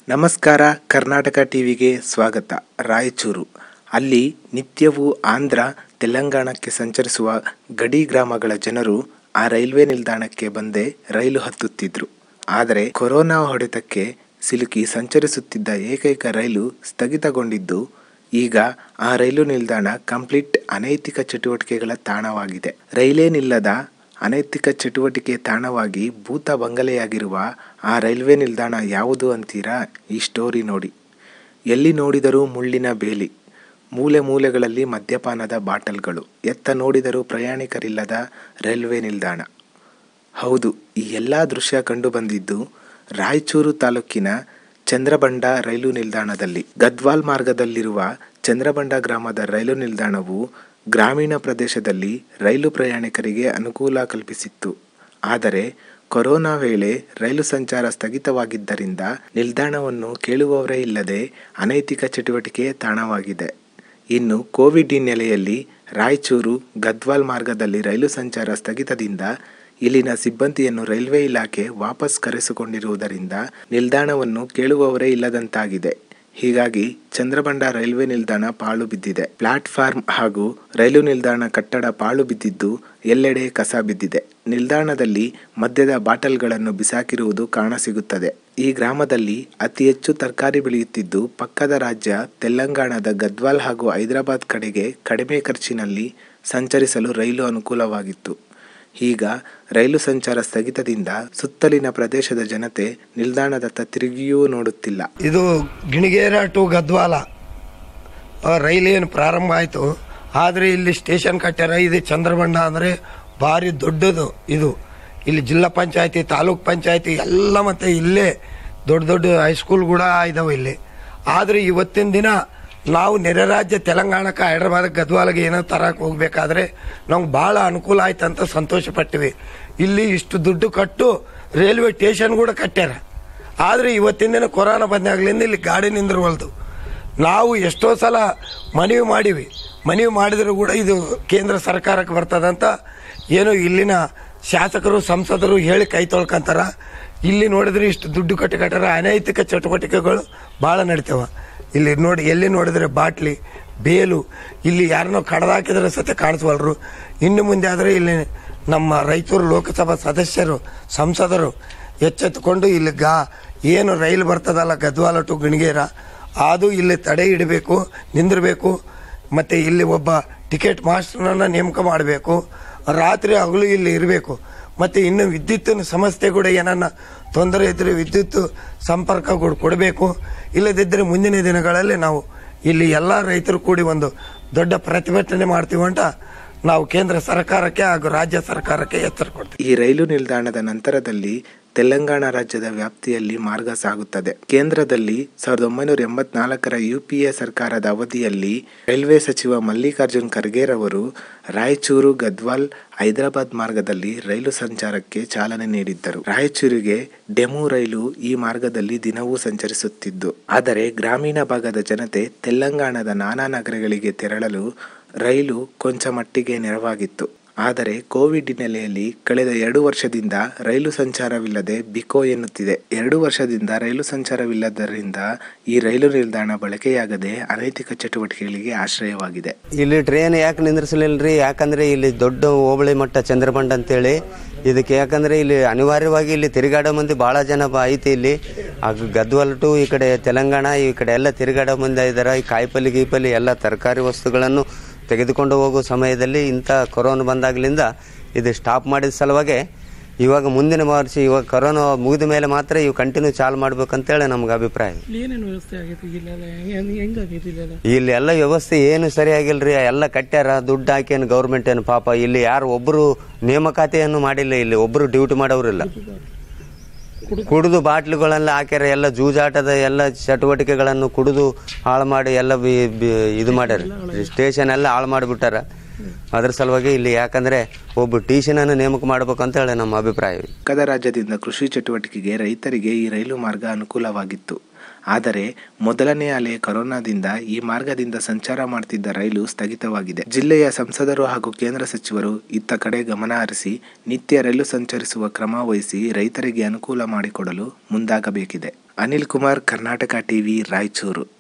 ನಮಸ್ಕಾರ ಕರ್ನಾಟಕ ಟಿವಿಗೆ ಸ್ವಾಗತ ರಾಯಚೂರು ಅಲ್ಲಿ ನಿತ್ಯವೂ ಆಂಧ್ರ ತೆಲಂಗಾಣಕ್ಕೆ ಸಂಚರಿಸುವ ಗಡಿ ಗ್ರಾಮಗಳ ಜನರು ಆ ರೈಲ್ವೆ ನಿಲ್ದಾಣಕ್ಕೆ ಬಂದೇ ರೈಲು ಹತ್ತುತ್ತಿದ್ರು ಆದರೆ ಕೊರೋನಾ ಹೊಡೆತಕ್ಕೆ ಸಿಲುಕಿ ಸಂಚರಿಸುತ್ತಿದ್ದ ಏಕೈಕ ರೈಲು ಸ್ಥಗಿತಗೊಂಡಿದ್ದು ಈಗ ಆ ರೈಲು ನಿಲ್ದಾಣ ಕಂಪ್ಲೀಟ್ ಅನೈತಿಕ ಚಟುವಟಿಕೆಗಳ ತಾಣವಾಗಿದೆ ರೈಲೇ ನಿಲ್ಲದ ಅನೈತಿಕ ಚಟುವಟಿಕೆ ತಾಣವಾಗಿ ಭೂತ ಬಂಗಲೆಯಾಗಿರುವ ಆ ರೈಲ್ವೆ ನಿಲ್ದಾಣ ಯಾವುದು ಅಂತೀರಾ ಈ ಸ್ಟೋರಿ ನೋಡಿ ಎಲ್ಲಿ ನೋಡಿದರೂ ಮುಳ್ಳಿನ ಬೇಲಿ ಮೂಲೆ ಮೂಲೆಗಳಲ್ಲಿ ಮದ್ಯಪಾನದ ಬಾಟಲ್ಗಳು ಎತ್ತ ನೋಡಿದರೂ ಪ್ರಯಾಣಿಕರಿಲ್ಲದ ರೈಲ್ವೆ ನಿಲ್ದಾಣ ಹೌದು ಈ ಎಲ್ಲ ದೃಶ್ಯ ಕಂಡುಬಂದಿದ್ದು ರಾಯಚೂರು ತಾಲೂಕಿನ ಚಂದ್ರಬಂಡ ರೈಲು ನಿಲ್ದಾಣದಲ್ಲಿ ಗದ್ವಾಲ್ ಮಾರ್ಗದಲ್ಲಿರುವ ಚಂದ್ರಬಂಡ ಗ್ರಾಮದ ರೈಲು ನಿಲ್ದಾಣವು ಗ್ರಾಮೀಣ ಪ್ರದೇಶದಲ್ಲಿ ರೈಲು ಪ್ರಯಾಣಿಕರಿಗೆ ಅನುಕೂಲ ಕಲ್ಪಿಸಿತ್ತು ಆದರೆ ಕೊರೋನಾ ವೇಳೆ ರೈಲು ಸಂಚಾರ ಸ್ಥಗಿತವಾಗಿದ್ದರಿಂದ ನಿಲ್ದಾಣವನ್ನು ಕೇಳುವವರೇ ಇಲ್ಲದೆ ಅನೈತಿಕ ಚಟುವಟಿಕೆ ತಾಣವಾಗಿದೆ ಇನ್ನು ಕೋವಿಡ್ ಹಿನ್ನೆಲೆಯಲ್ಲಿ ರಾಯಚೂರು ಗದ್ವಾಲ್ ಮಾರ್ಗದಲ್ಲಿ ರೈಲು ಸಂಚಾರ ಸ್ಥಗಿತದಿಂದ ಇಲ್ಲಿನ ಸಿಬ್ಬಂದಿಯನ್ನು ರೈಲ್ವೆ ಇಲಾಖೆ ವಾಪಸ್ ಕರೆಸಿಕೊಂಡಿರುವುದರಿಂದ ನಿಲ್ದಾಣವನ್ನು ಕೇಳುವವರೇ ಇಲ್ಲದಂತಾಗಿದೆ ಹೀಗಾಗಿ ಚಂದ್ರಬಂಡ ರೈಲ್ವೆ ನಿಲ್ದಾಣ ಪಾಳು ಬಿದ್ದಿದೆ ಪ್ಲಾಟ್ಫಾರ್ಮ್ ಹಾಗೂ ರೈಲು ನಿಲ್ದಾಣ ಕಟ್ಟಡ ಪಾಳು ಬಿದ್ದಿದ್ದು ಎಲ್ಲೆಡೆ ಕಸ ಬಿದ್ದಿದೆ ನಿಲ್ದಾಣದಲ್ಲಿ ಮದ್ಯದ ಬಾಟಲ್ಗಳನ್ನು ಬಿಸಾಕಿರುವುದು ಕಾಣಸಿಗುತ್ತದೆ ಈ ಗ್ರಾಮದಲ್ಲಿ ಅತಿ ಹೆಚ್ಚು ತರಕಾರಿ ಬೆಳೆಯುತ್ತಿದ್ದು ಪಕ್ಕದ ರಾಜ್ಯ ತೆಲಂಗಾಣದ ಗದ್ವಾಲ್ ಹಾಗೂ ಹೈದರಾಬಾದ್ ಕಡೆಗೆ ಕಡಿಮೆ ಖರ್ಚಿನಲ್ಲಿ ಸಂಚರಿಸಲು ರೈಲು ಅನುಕೂಲವಾಗಿತ್ತು ಈಗ ರೈಲು ಸಂಚಾರ ಸ್ಥಗಿತದಿಂದ ಸುತ್ತಲಿನ ಪ್ರದೇಶದ ಜನತೆ ನಿಲ್ದಾಣದತ್ತ ತಿರುಗಿಯೂ ನೋಡುತ್ತಿಲ್ಲ ಇದು ಗಿಣಿಗೇರ ಟು ಗದ್ವಾಲ ಆ, ರೈಲು ಏನು ಪ್ರಾರಂಭ ಆಯಿತು ಆದರೆ ಇಲ್ಲಿ ಸ್ಟೇಷನ್ ಕಟ್ಟ್ಯಾರ ಇದು ಚಂದ್ರಬಂಡ ಅಂದರೆ ಭಾರಿ ದೊಡ್ಡದು ಇದು ಇಲ್ಲಿ ಜಿಲ್ಲಾ ಪಂಚಾಯತಿ ತಾಲೂಕ್ ಪಂಚಾಯತಿ ಎಲ್ಲ ಮತ್ತೆ ಇಲ್ಲೇ ದೊಡ್ಡ ದೊಡ್ಡ ಹೈಸ್ಕೂಲ್ ಕೂಡ ಇದಾವೆ ಇಲ್ಲಿ ಆದರೆ ಇವತ್ತಿನ ದಿನ ನಾವು ನೆರೆ ರಾಜ್ಯ ತೆಲಂಗಾಣಕ್ಕೆ ಹೈದ್ರಾಬಾದ್ ಗದ್ವಾಲಗೆ ಏನೋ ತರಕ್ಕೆ ಹೋಗ್ಬೇಕಾದ್ರೆ ನಮ್ಗೆ ಭಾಳ ಅನುಕೂಲ ಆಯ್ತು ಅಂತ ಸಂತೋಷ ಪಟ್ಟಿವಿ ಇಲ್ಲಿ ಇಷ್ಟು ದುಡ್ಡು ಕಟ್ಟು ರೈಲ್ವೆ ಸ್ಟೇಷನ್ ಕೂಡ ಕಟ್ಟ್ಯಾರ ಆದರೆ ಇವತ್ತಿನ ದಿನ ಕೊರೋನಾ ಬಂದಾಗ್ಲಿಂದ ಇಲ್ಲಿ ಗಾಡಿ ನಿಂದಿರವಲ್ದು ನಾವು ಎಷ್ಟೋ ಸಲ ಮನವಿ ಮಾಡಿವಿ ಮನವಿ ಮಾಡಿದರೂ ಕೂಡ ಇದು ಕೇಂದ್ರ ಸರ್ಕಾರಕ್ಕೆ ಬರ್ತದಂತ ಏನು ಇಲ್ಲಿನ ಶಾಸಕರು ಸಂಸದರು ಹೇಳಿ ಕೈ ತೊಳ್ಕೊಂತಾರ ಇಲ್ಲಿ ನೋಡಿದ್ರೆ ಇಷ್ಟು ದುಡ್ಡು ಕಟ್ಟಿ ಕಟ್ಟಾರ ಅನೈತಿಕ ಚಟುವಟಿಕೆಗಳು ಭಾಳ ನಡೀತಾವ ಇಲ್ಲಿ ನೋಡಿ ಎಲ್ಲಿ ನೋಡಿದ್ರೆ ಬಾಟ್ಲಿ ಬೇಲು ಇಲ್ಲಿ ಯಾರನ್ನೋ ಕಡ್ದಾಕಿದ್ರೆ ಸತ್ಯ ಕಾಣಿಸ್ವಲ್ರು ಇನ್ನು ಮುಂದೆ ಆದರೆ ಇಲ್ಲಿ ನಮ್ಮ ರಾಯಚೂರು ಲೋಕಸಭಾ ಸದಸ್ಯರು ಸಂಸದರು ಎಚ್ಚೆತ್ತುಕೊಂಡು ಇಲ್ಲಿ ಗಾ ಏನು ರೈಲು ಬರ್ತದಲ್ಲ ಗದ್ವಾಲ ಟು ಗಣಿಗೇರ ಅದು ಇಲ್ಲಿ ತಡೆ ಇಡಬೇಕು ನಿಂದಿರಬೇಕು ಮತ್ತು ಇಲ್ಲಿ ಒಬ್ಬ ಟಿಕೆಟ್ ಮಾಸ್ಟರ್ನನ್ನು ನೇಮಕ ಮಾಡಬೇಕು ರಾತ್ರಿ ಹಗಲು ಇಲ್ಲಿ ಇರಬೇಕು ಮತ್ತು ಇನ್ನು ವಿದ್ಯುತ್ತಿನ ಸಮಸ್ಯೆ ಕೂಡ ಏನನ್ನ ತೊಂದರೆ ಇದ್ದರೆ ವಿದ್ಯುತ್ ಸಂಪರ್ಕ ಕೂಡ ಕೊಡಬೇಕು ಇಲ್ಲದಿದ್ದರೆ ಮುಂದಿನ ದಿನಗಳಲ್ಲಿ ನಾವು ಇಲ್ಲಿ ಎಲ್ಲ ರೈತರು ಕೂಡಿ ಒಂದು ದೊಡ್ಡ ಪ್ರತಿಭಟನೆ ಮಾಡ್ತೀವಿ ಅಂತ ನಾವು ಕೇಂದ್ರ ಸರ್ಕಾರಕ್ಕೆ ಹಾಗೂ ರಾಜ್ಯ ಸರ್ಕಾರಕ್ಕೆ ಎಚ್ಚರ ಕೊಡ್ತೀವಿ ಈ ರೈಲು ನಿಲ್ದಾಣದ ನಂತರದಲ್ಲಿ ತೆಲಂಗಾಣ ರಾಜ್ಯದ ವ್ಯಾಪ್ತಿಯಲ್ಲಿ ಮಾರ್ಗ ಸಾಗುತ್ತದೆ ಕೇಂದ್ರದಲ್ಲಿ ಸಾವಿರದ ಒಂಬೈನೂರ ಎಂಬತ್ನಾಲ್ಕರ ಯುಪಿಎ ಸರ್ಕಾರದ ಅವಧಿಯಲ್ಲಿ ರೈಲ್ವೆ ಸಚಿವ ಮಲ್ಲಿಕಾರ್ಜುನ್ ಖರ್ಗೆರ್ ಅವರು ರಾಯಚೂರು ಗದ್ವಾಲ್ ಹೈದರಾಬಾದ್ ಮಾರ್ಗದಲ್ಲಿ ರೈಲು ಸಂಚಾರಕ್ಕೆ ಚಾಲನೆ ನೀಡಿದ್ದರು ರಾಯಚೂರಿಗೆ ಡೆಮು ರೈಲು ಈ ಮಾರ್ಗದಲ್ಲಿ ದಿನವೂ ಸಂಚರಿಸುತ್ತಿದ್ದು ಆದರೆ ಗ್ರಾಮೀಣ ಭಾಗದ ಜನತೆ ತೆಲಂಗಾಣದ ನಾನಾ ನಗರಗಳಿಗೆ ತೆರಳಲು ರೈಲು ಕೊಂಚ ಮಟ್ಟಿಗೆ ನೆರವಾಗಿತ್ತು ಆದರೆ ಕೋವಿಡ್ ಹಿನ್ನೆಲೆಯಲ್ಲಿ ಕಳೆದ ಎರಡು ವರ್ಷದಿಂದ ರೈಲು ಸಂಚಾರವಿಲ್ಲದೆ ಬಿಕೋ ಎನ್ನುತ್ತಿದೆ ಎರಡು ವರ್ಷದಿಂದ ರೈಲು ಸಂಚಾರವಿಲ್ಲದರಿಂದ ಈ ರೈಲು ನಿಲ್ದಾಣ ಬಳಕೆಯಾಗದೆ ಅನೈತಿಕ ಚಟುವಟಿಕೆಗಳಿಗೆ ಆಶ್ರಯವಾಗಿದೆ ಇಲ್ಲಿ ಟ್ರೈನ್ ಯಾಕೆ ನಿಂದ್ರಿಸಲಿಲ್ರಿ ಯಾಕಂದ್ರೆ ಇಲ್ಲಿ ದೊಡ್ಡ ಹೋಬಳಿ ಮಟ್ಟ ಚಂದ್ರಬಂಡ ಅಂತೇಳಿ ಇದಕ್ಕೆ ಯಾಕಂದ್ರೆ ಇಲ್ಲಿ ಅನಿವಾರ್ಯವಾಗಿ ಇಲ್ಲಿ ತಿರುಗಾಡೋ ಮಂದಿ ಬಹಳ ಜನ ಬ- ಐತಿ ಇಲ್ಲಿ ಆಗ ಗದ್ವಾಲ್ ಟು ಈ ಕಡೆ ತೆಲಂಗಾಣ ಈ ಕಡೆ ಎಲ್ಲ ತಿರುಗಾಡೋ ಮಂದಿ ಇದಾರ ಈ ಕಾಯಿಪಲ್ಲಿ ಗೀಪಲ್ಲಿ ಎಲ್ಲ ತರಕಾರಿ ವಸ್ತುಗಳನ್ನು ತೆಗೆದುಕೊಂಡು ಹೋಗೋ ಸಮಯದಲ್ಲಿ ಇಂಥ ಕೊರೋನಾ ಬಂದಾಗ್ಲಿಂದ ಇದು ಸ್ಟಾಪ್ ಮಾಡಿದ ಸಲುವಾಗಿ ಇವಾಗ ಮುಂದಿನ ವರ್ಷ ಇವಾಗ ಕೊರೋನಾ ಮುಗಿದ ಮೇಲೆ ಮಾತ್ರ ಇವು ಕಂಟಿನ್ಯೂ ಚಾಲು ಮಾಡ್ಬೇಕಂತೇಳಿ ನಮ್ಗೆ ಅಭಿಪ್ರಾಯ ಇಲ್ಲಿ ಏನೇನು ವ್ಯವಸ್ಥೆ ಆಗೈತಿ ಇಲ್ಲೆಲ್ಲ ಹೆಂಗ್ ಹೆಂಗಾಗೈತಿ ಇಲ್ಲೆಲ್ಲ ಇಲ್ಲಿ ಎಲ್ಲ ವ್ಯವಸ್ಥೆ ಏನು ಸರಿಯಾಗಿಲ್ರಿ ಎಲ್ಲ ಕಟ್ಟ್ಯಾರ ದುಡ್ಡು ಹಾಕಿ ಏನು ಗೌರ್ಮೆಂಟ್ ಏನು ಪಾಪ ಇಲ್ಲಿ ಯಾರು ಒಬ್ಬರು ನೇಮಕಾತಿಯನ್ನು ಮಾಡಿಲ್ಲ ಇಲ್ಲಿ ಒಬ್ಬರು ಡ್ಯೂಟಿ ಮಾಡೋರಿಲ್ಲ ಕುಡಿದು ಬಾಟ್ಲುಗಳೆಲ್ಲ ಹಾಕ್ಯಾರ ಎಲ್ಲ ಜೂಜಾಟದ ಎಲ್ಲ ಚಟುವಟಿಕೆಗಳನ್ನು ಕುಡಿದು ಹಾಳು ಮಾಡಿ ಎಲ್ಲ ಬಿ- ಬಿ- ಇದು ಮಾಡ್ಯಾರ ಸ್ಟೇಷನ್ ಎಲ್ಲ ಹಾಳು ಮಾಡಿಬಿಟ್ಟಾರ ಅದ್ರ ಸಲುವಾಗಿ ಇಲ್ಲಿ ಯಾಕಂದ್ರೆ ಒಬ್ಬ ಟೀಚನನ್ನು ನೇಮಕ ಮಾಡ್ಬೇಕು ಅಂತ ಹೇಳಿ ನಮ್ಮ ಅಭಿಪ್ರಾಯ ಪಕ್ಕದ ರಾಜ್ಯದಿಂದ ಕೃಷಿ ಚಟುವಟಿಕೆಗೆ ರೈತರಿಗೆ ಈ ರೈಲು ಮಾರ್ಗ ಅನುಕೂಲವಾಗಿತ್ತು ಆದರೆ ಮೊದಲನೇ ಅಲೆ ಕೊರೋನಾದಿಂದ ಈ ಮಾರ್ಗದಿಂದ ಸಂಚಾರ ಮಾಡ್ತಿದ್ದ ರೈಲು ಸ್ಥಗಿತವಾಗಿದೆ ಜಿಲ್ಲೆಯ ಸಂಸದರು ಹಾಗೂ ಕೇಂದ್ರ ಸಚಿವರು ಇತ್ತ ಕಡೆ ಗಮನ ಹರಿಸಿ ನಿತ್ಯ ರೈಲು ಸಂಚರಿಸುವ ಕ್ರಮ ವಹಿಸಿ ರೈತರಿಗೆ ಅನುಕೂಲ ಮಾಡಿಕೊಡಲು ಮುಂದಾಗಬೇಕಿದೆ ಅನಿಲ್ ಕುಮಾರ್ ಕರ್ನಾಟಕ ಟಿವಿ ರಾಯಚೂರು